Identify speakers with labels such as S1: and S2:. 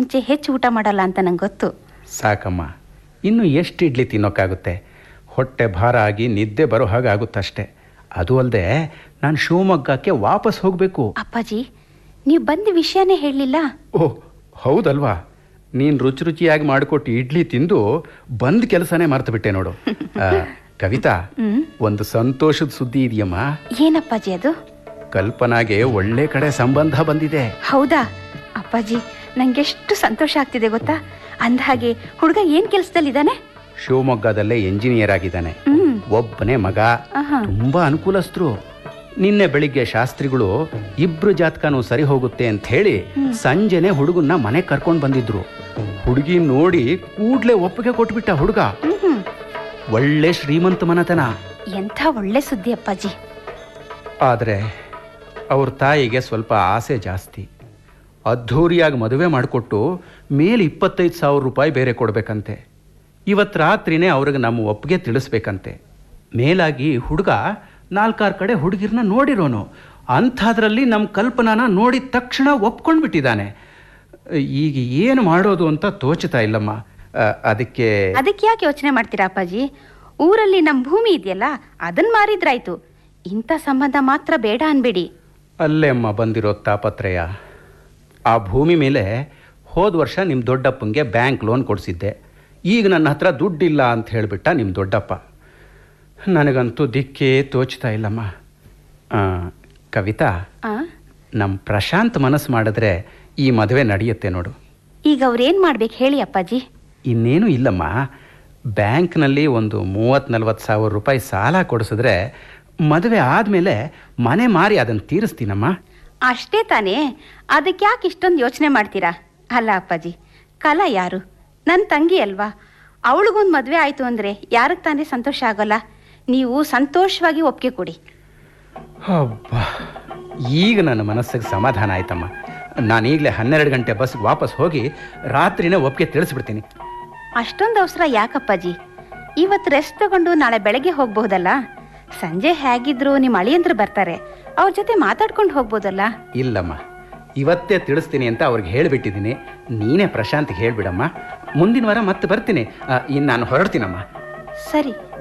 S1: ಮುಂಚೆ ಹೆಚ್ಚು ಊಟ ಮಾಡಲ್ಲ ಅಂತ ನಂಗೆ ಗೊತ್ತು
S2: ಸಾಕಮ್ಮ ಇನ್ನು ಎಷ್ಟು ಇಡ್ಲಿ ತಿನ್ನೋಕ್ಕಾಗುತ್ತೆ ಹೊಟ್ಟೆ ಭಾರ ಆಗಿ ನಿದ್ದೆ ಬರೋ ಹಾಗೆ ಆಗುತ್ತಷ್ಟೇ ಅದು ಅಲ್ಲದೆ ನಾನು ಶಿವಮೊಗ್ಗಕ್ಕೆ ವಾಪಸ್ ಹೋಗಬೇಕು
S1: ಅಪ್ಪಾಜಿ ನೀವು ಬಂದ ವಿಷಯನೇ ಹೇಳಲಿಲ್ಲ
S2: ಓಹ್ ಹೌದಲ್ವಾ ನೀನು ರುಚಿ ರುಚಿಯಾಗಿ ಮಾಡಿಕೊಟ್ಟು ಇಡ್ಲಿ ತಿಂದು ಬಂದ್ ಕೆಲಸನೇ ಮರ್ತು ಬಿಟ್ಟೆ ನೋಡು ಆ, ಕವಿತಾ
S1: ಹ್ಮ್
S2: ಒಂದು ಸಂತೋಷದ ಸುದ್ದಿ ಇದೆಯಮ್ಮ
S1: ಏನಪ್ಪಾಜಿ ಅದು
S2: ಕಲ್ಪನಾಗೆ ಒಳ್ಳೆ ಕಡೆ ಸಂಬಂಧ ಬಂದಿದೆ
S1: ಹೌದಾ ಅಪ್ಪಾಜಿ ನಂಗೆಷ್ಟು ಸಂತೋಷ ಆಗ್ತಿದೆ ಗೊತ್ತಾ ಅಂದಹಾಗೆ ಹುಡುಗ ಏನ್ ಕೆಲಸದಲ್ಲಿದ್ದಾನೆ
S2: ಶಿವಮೊಗ್ಗದಲ್ಲೇ ಎಂಜಿನಿಯರ್ ಆಗಿದ್ದಾನೆ
S1: ಹ್ಮ್
S2: ಒಬ್ಬನೇ ಮಗ
S1: ಆಹಾ.
S2: ತುಂಬಾ ಅನುಕೂಲಸ್ಥರು ನಿನ್ನೆ ಬೆಳಿಗ್ಗೆ ಶಾಸ್ತ್ರಿಗಳು ಇಬ್ರು ಜಾತಕನೂ ಸರಿ ಹೋಗುತ್ತೆ ಅಂತ ಹೇಳಿ ಸಂಜೆನೆ ಹುಡುಗನ್ನ ಮನೆ ಕರ್ಕೊಂಡು ಬಂದಿದ್ರು ಹುಡುಗಿ ನೋಡಿ ಕೂಡ್ಲೆ ಒಪ್ಪಿಗೆ ಕೊಟ್ಬಿಟ್ಟ ಹುಡುಗ
S1: ಹ್ಮ್ ಹ್ಮ್
S2: ಒಳ್ಳೆ ಶ್ರೀಮಂತ ಮನತನ
S1: ಎಂಥ ಒಳ್ಳೆ ಸುದ್ದಿ ಅಪ್ಪಾಜಿ
S2: ಆದರೆ ಅವ್ರ ತಾಯಿಗೆ ಸ್ವಲ್ಪ ಆಸೆ ಜಾಸ್ತಿ ಅದ್ಧೂರಿಯಾಗಿ ಮದುವೆ ಮಾಡಿಕೊಟ್ಟು ಮೇಲೆ ಇಪ್ಪತ್ತೈದು ಸಾವಿರ ರೂಪಾಯಿ ಬೇರೆ ಕೊಡಬೇಕಂತೆ ಇವತ್ತು ರಾತ್ರಿನೇ ಅವ್ರಿಗೆ ನಮ್ಮ ಒಪ್ಪಿಗೆ ತಿಳಿಸ್ಬೇಕಂತೆ ಮೇಲಾಗಿ ಹುಡುಗ ನಾಲ್ಕಾರು ಕಡೆ ಹುಡುಗಿರ್ನ ನೋಡಿರೋನು ಅಂಥದ್ರಲ್ಲಿ ನಮ್ಮ ಕಲ್ಪನಾನ ನೋಡಿದ ತಕ್ಷಣ ಒಪ್ಕೊಂಡ್ಬಿಟ್ಟಿದ್ದಾನೆ ಈಗ ಏನು ಮಾಡೋದು ಅಂತ ತೋಚ್ತಾ ಇಲ್ಲಮ್ಮ ಆ, ಅದಕ್ಕೆ
S1: ಅದಕ್ಕೆ ಯಾಕೆ ಯೋಚನೆ ಮಾಡ್ತೀರಾ ಅಪ್ಪಾಜಿ ಊರಲ್ಲಿ ನಮ್ಮ ಭೂಮಿ ಇದೆಯಲ್ಲ ಅದನ್ನ ಮಾರಿದ್ರಾಯ್ತು ಇಂಥ ಸಂಬಂಧ ಮಾತ್ರ ಬೇಡ ಅನ್ಬೇಡಿ
S2: ಅಲ್ಲೇ ಅಮ್ಮ ಬಂದಿರೋ ತಾಪತ್ರಯ ಆ ಭೂಮಿ ಮೇಲೆ ಹೋದ ವರ್ಷ ನಿಮ್ಮ ದೊಡ್ಡಪ್ಪಂಗೆ ಬ್ಯಾಂಕ್ ಲೋನ್ ಕೊಡಿಸಿದ್ದೆ ಈಗ ನನ್ನ ಹತ್ರ ದುಡ್ಡಿಲ್ಲ ಅಂತ ಹೇಳಿಬಿಟ್ಟ ನಿಮ್ಮ ದೊಡ್ಡಪ್ಪ ನನಗಂತೂ ದಿಕ್ಕೇ ತೋಚ್ತಾ ಇಲ್ಲಮ್ಮ ಆ, ಕವಿತಾ
S1: ಆ
S2: ನಮ್ಮ ಪ್ರಶಾಂತ್ ಮನಸ್ಸು ಮಾಡಿದ್ರೆ ಈ ಮದುವೆ ನಡೆಯುತ್ತೆ ನೋಡು
S1: ಈಗ ಅವ್ರೇನ್ ಮಾಡ್ಬೇಕು ಹೇಳಿ ಅಪ್ಪಾಜಿ
S2: ಇನ್ನೇನು ಇಲ್ಲಮ್ಮ ಬ್ಯಾಂಕ್ನಲ್ಲಿ ಒಂದು ಮೂವತ್ತು ನಲ್ವತ್ತು ಸಾವಿರ ರೂಪಾಯಿ ಸಾಲ ಕೊಡಿಸಿದ್ರೆ ಮದುವೆ ಆದಮೇಲೆ ಮನೆ ಮಾರಿ ಅದನ್ನು ತೀರಿಸ್ತೀನಮ್ಮ
S1: ಅಷ್ಟೇ ತಾನೇ ಅದಕ್ಕೆ ಯಾಕೆ ಇಷ್ಟೊಂದು ಯೋಚನೆ ಮಾಡ್ತೀರಾ ಅಲ್ಲ ಅಪ್ಪಾಜಿ ಕಲಾ ಯಾರು ನನ್ನ ತಂಗಿ ಅಲ್ವಾ ಅವಳಿಗೊಂದು ಮದುವೆ ಆಯಿತು ಅಂದರೆ ಯಾರಿಗೆ ತಾನೇ ಸಂತೋಷ ಆಗೋಲ್ಲ ನೀವು ಸಂತೋಷವಾಗಿ ಒಪ್ಪಿಗೆ ಕೊಡಿ
S2: ಅಬ್ಬಾ ಈಗ ನನ್ನ ಮನಸ್ಸಿಗೆ ಸಮಾಧಾನ ಆಯ್ತಮ್ಮ ನಾನು ಈಗಲೇ ಹನ್ನೆರಡು ಗಂಟೆ ಬಸ್ಗೆ ವಾಪಸ್ ಹೋಗಿ ರಾತ್ರಿನೇ ಒಪ್ಪಿಗೆ ತಿಳಿಸ್ಬಿಡ್ತೀನಿ
S1: ಅಷ್ಟೊಂದು ಅವಸರ ಯಾಕಪ್ಪಾಜಿ ಇವತ್ತು ರೆಸ್ಟ್ ತಗೊಂಡು ನಾಳೆ ಬೆಳಗ್ಗೆ ಹೋಗ್ಬಹುದಲ್ಲ ಸಂಜೆ ಹೇಗಿದ್ರು ನಿಮ್ಮ ಅಳಿಯಂದ್ರು ಬರ್ತಾರೆ ಅವ್ರ ಜೊತೆ ಮಾತಾಡ್ಕೊಂಡು ಹೋಗ್ಬೋದಲ್ಲ
S2: ಇಲ್ಲಮ್ಮ ಇವತ್ತೇ ತಿಳಿಸ್ತೀನಿ ಅಂತ ಅವ್ರಿಗೆ ಹೇಳಿಬಿಟ್ಟಿದ್ದೀನಿ ನೀನೇ ಪ್ರಶಾಂತ್ಗೆ ಹೇಳಿಬಿಡಮ್ಮ ಮುಂದಿನ ವಾರ ಮತ್ತೆ ಬರ್ತೀನಿ ಇನ್ನು ನಾನು ಹೊರಡ್ತೀನಮ್ಮ
S1: ಸರಿ